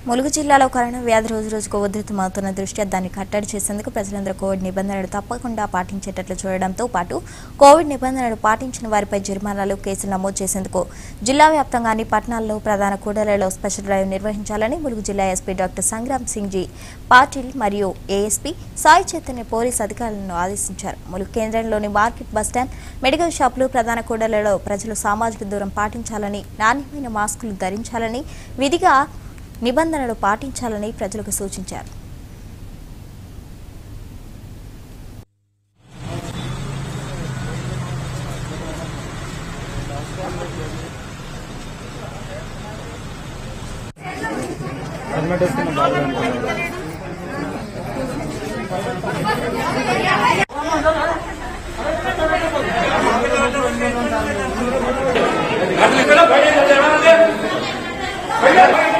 ములుగు జిల్లాలో కరోనా వ్యాధి రోజు రోజుకు ఉధృతమవుతున్న దృష్ట్యా దాన్ని కట్టడి చేసేందుకు ప్రజలందరూ కోవిడ్ నిబంధనలు తప్పకుండా పాటించేటట్లు చూడడంతో పాటు కోవిడ్ నిబంధనలు పాటించిన వారిపై జరిమానాలు కేసులు నమోదు చేసేందుకు జిల్లా వ్యాప్తంగా అన్ని పట్టణాల్లో ప్రధాన కూడళ్లలో స్పెషల్ డ్రైవ్ నిర్వహించాలని ములుగు జిల్లా SP doctor Sangram Singh G Patil మరియు ఏఎస్పీ సాయి చైతన్య పోలీస్ అధికారులను ఆదేశించారు ములుగు కేంద్రంలోని మార్కెట్ బస్టాండ్ మెడికల్ షాపులు ప్రధాన కూడళ్లలో ప్రజలు సామాజిక దూరం పాటించాలని నాణ్యమైన మాస్కులు ధరించాలని విధిగా నిబంధనలు పాటించాలని ప్రజలకు సూచించారు హెల్మెట్ వేసుకున్న బాగా అనుకున్నాను ఇక్కడ బయట